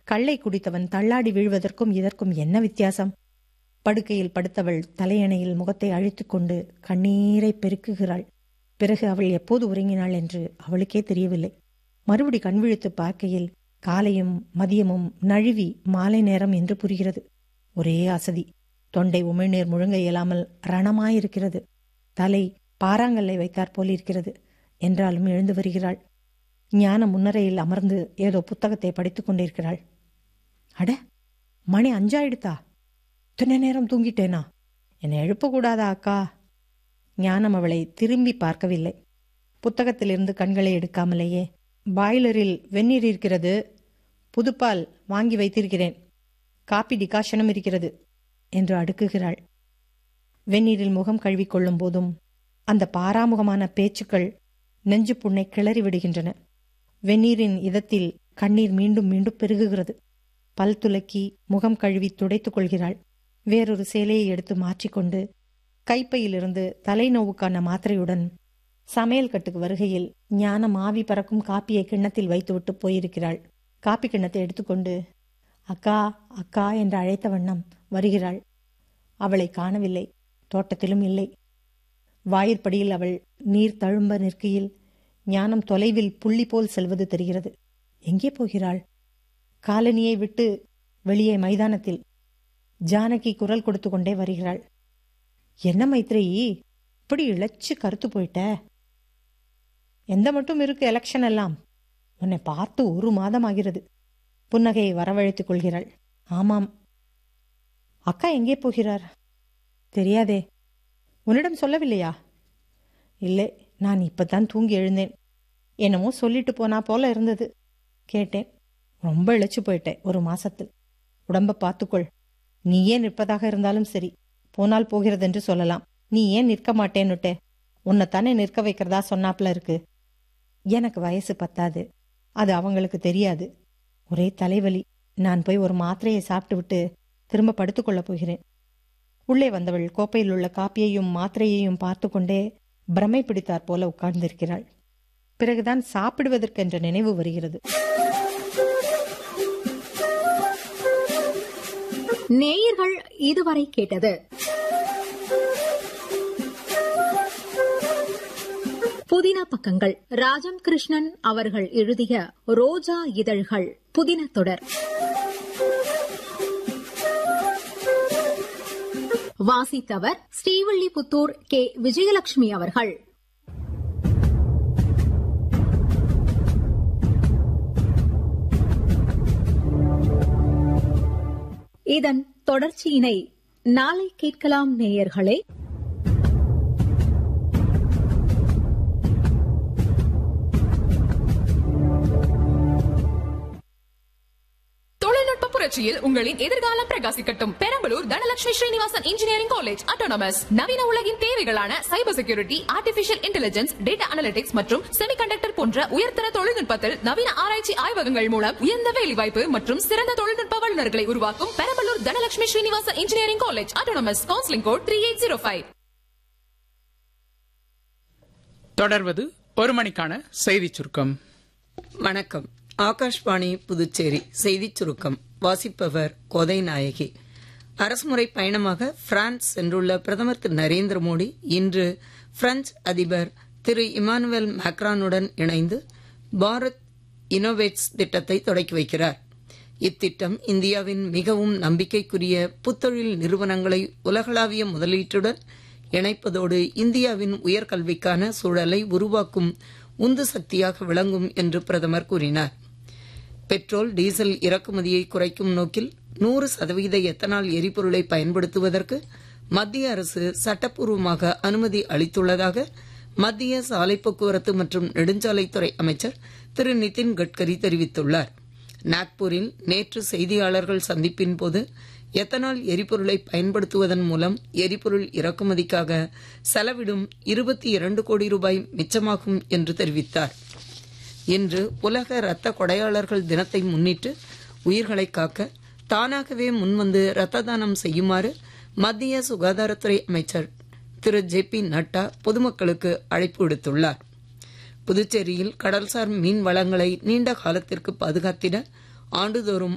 கள்ளை குடித்தவன் தள்ளாடி வீழ்வதற்கும் இதற்கும் என்ன வித்தியாசம் படுக்கையில் படுத்தவள் தலையணையில் முகத்தை அழித்துக் கொண்டு கண்ணீரை பெருக்குகிறாள் பிறகு அவள் எப்போது உறங்கினாள் என்று அவளுக்கே தெரியவில்லை மறுபடி கண்விழித்து பார்க்கையில் காலையும் மதியமும் நழுவி மாலை நேரம் என்று புரிகிறது ஒரே அசதி தொண்டை உமிழ்நீர் முழுங்க இயலாமல் ரணமாயிருக்கிறது தலை பாறாங்கல்லை வைத்தாற் போல் இருக்கிறது என்றாலும் எழுந்து வருகிறாள் ஞான முன்னரையில் அமர்ந்து ஏதோ புத்தகத்தை படித்துக் கொண்டிருக்கிறாள் அட மணி அஞ்சாயிடுத்தா இத்தனை நேரம் தூங்கிட்டேனா என்னை எழுப்பக்கூடாதா அக்கா ஞானம் அவளை திரும்பி பார்க்கவில்லை புத்தகத்திலிருந்து கண்களை எடுக்காமலேயே பாய்லரில் வெந்நீர் இருக்கிறது புதுப்பால் வாங்கி வைத்திருக்கிறேன் காப்பி டிகாஷனும் இருக்கிறது என்று அடுக்குகிறாள் வெந்நீரில் முகம் கழுவிக்கொள்ளும் போதும் அந்த பாராமுகமான பேச்சுக்கள் நெஞ்சு புண்ணை கிளறி விடுகின்றன வெந்நீரின் இதத்தில் கண்ணீர் மீண்டும் மீண்டும் பெருகுகிறது பல் துலக்கி முகம் கழுவி துடைத்துக் கொள்கிறாள் வேறொரு சேலையை எடுத்து மாற்றிக்கொண்டு கைப்பையிலிருந்து தலைநோவுக்கான மாத்திரையுடன் சமையல் கட்டுக்கு வருகையில் ஞானம் ஆவி பறக்கும் காப்பியை கிண்ணத்தில் வைத்துவிட்டு போயிருக்கிறாள் காப்பி கிண்ணத்தை எடுத்துக்கொண்டு அக்கா அக்கா என்று அழைத்த வண்ணம் வருகிறாள் அவளை காணவில்லை தோட்டத்திலும் இல்லை வாயிற்படியில் அவள் நீர் தழும்ப நிற்கையில் ஞானம் தொலைவில் புள்ளி போல் செல்வது தெரிகிறது எங்கே போகிறாள் காலனியை விட்டு வெளியே மைதானத்தில் ஜானகி குரல் கொடுத்து கொண்டே வருகிறாள் என்ன மைத்ரேயி இப்படி இழைச்சு கருத்து போயிட்ட எந்த மட்டும் இருக்கு எலெக்ஷன் எல்லாம் உன்னை பார்த்து ஒரு மாதம் ஆகிறது புன்னகையை வரவழைத்துக் கொள்கிறாள் ஆமாம் அக்கா எங்கே போகிறார் தெரியாதே உன்னிடம் சொல்லவில்லையா இல்லை நான் இப்பதான் தூங்கி எழுந்தேன் என்னமோ சொல்லிட்டு போனா போல இருந்தது கேட்டேன் ரொம்ப இழைச்சு போயிட்டேன் ஒரு மாசத்தில் உடம்ப பார்த்துக்கொள் நீ ஏன் நிற்பதாக இருந்தாலும் சரி போனால் போகிறதென்று சொல்லலாம் நீ ஏன் நிற்க மாட்டேன்னுட்டே உன்னைத்தானே நிற்க வைக்கிறதா சொன்னாப்ல இருக்கு எனக்கு வயசு பத்தாது அது அவங்களுக்கு தெரியாது ஒரே தலைவலி நான் போய் ஒரு மாத்திரையை சாப்பிட்டு விட்டு திரும்ப படுத்துக்கொள்ளப் போகிறேன் உள்ளே வந்தவள் கோப்பையில் உள்ள காப்பியையும் மாத்திரையையும் பார்த்து கொண்டே பிரமை பிடித்தாற் போல உட்கார்ந்திருக்கிறாள் பிறகுதான் சாப்பிடுவதற்கென்ற நினைவு வருகிறது நேயர்கள் இதுவரை கேட்டது புதின பக்கங்கள் ராஜம் கிருஷ்ணன் அவர்கள் எழுதிய ரோஜா இதழ்கள் புதின தொடர் வாசித்தவர் ஸ்ரீவில்லிபுத்தூர் கே விஜயலட்சுமி அவர்கள் இதன் தொடர்ச்சியினை நாளை கேட்கலாம் நேயர்களே தொழில்நுட்ப புரட்சியில் உங்களின் எதிர்காலம் பிரகாசிக்கட்டும் Perambalur Dhanalakshmi Srinivasan engineering college autonomous நவீன உலகின் தேவைகளான cyber security artificial intelligence data analytics மற்றும் செமிகண்டக்டர் போன்ற உயர்தர தொழில்நுட்பத்தில் நவீன ஆராய்ச்சி ஆய்வகங்கள் மூலம் உயர்ந்த வேலைவாய்ப்பு மற்றும் சிறந்த தொழில்நுட்ப வல்லுநர்களை உருவாக்கும் Perambalur Dhanalakshmi Srinivasan engineering college autonomous counselling code three eight zero five தொடர்வது ஒரு மணிக்கான செய்திச் சுருக்கம் வணக்கம் ஆகாஷ்வாணி புதுச்சேரி செய்திச் சுருக்கம் வாசிப்பவர் கோதை நாயகி அரசுமுறை பயணமாக பிரான்ஸ் சென்றுள்ள பிரதமர் திரு நரேந்திர மோடி இன்று பிரெஞ்சு அதிபர் திரு இமானுவேல் மேக்ரானுடன் இணைந்து பாரத் இனோவேட்ஸ் திட்டத்தை தொடக்கி வைக்கிறார் இத்திட்டம் இந்தியாவின் மிகவும் நம்பிக்கைக்குரிய புத்தொழில் நிறுவனங்களை உலகளாவிய முதலீட்டுடன் இணைப்பதோடு இந்தியாவின் உயர்கல்விக்கான சூழலை உருவாக்கும் உந்து சக்தியாக விளங்கும் என்று பிரதமர் கூறினார் பெட்ரோல் டீசல் இறக்குமதியை குறைக்கும் நோக்கில் நூறு சதவீத எத்தனால் எரிபொருளை பயன்படுத்துவதற்கு மத்திய அரசு சட்டப்பூர்வமாக அனுமதி அளித்துள்ளதாக மத்திய சாலை போக்குவரத்து மற்றும் நெடுஞ்சாலைத்துறை அமைச்சர் திரு நிதின் கட்கரி தெரிவித்துள்ளார் நாக்பூரில் நேற்று செய்தியாளர்கள் சந்திப்பின் போது எத்தனால் எரிபொருளை பயன்படுத்துவதன் மூலம் எரிபொருள் இறக்குமதிக்காக செலவிடும் இருபத்தி இரண்டு கோடி ரூபாய் மிச்சமாகும் என்று தெரிவித்தார் இன்று உலக இரத்த கொடையாளர்கள் தினத்தை முன்னிட்டு உயிர்களை காக்க தானாகவே முன்வந்து இரத்த தானம் செய்யுமாறு மத்திய சுகாதாரத்துறை அமைச்சர் திரு ஜே பி நட்டா பொதுமக்களுக்கு அழைப்பு விடுத்துள்ளார் புதுச்சேரியில் கடல்சார் மீன் வளங்களை நீண்ட காலத்திற்கு பாதுகாத்திட ஆண்டுதோறும்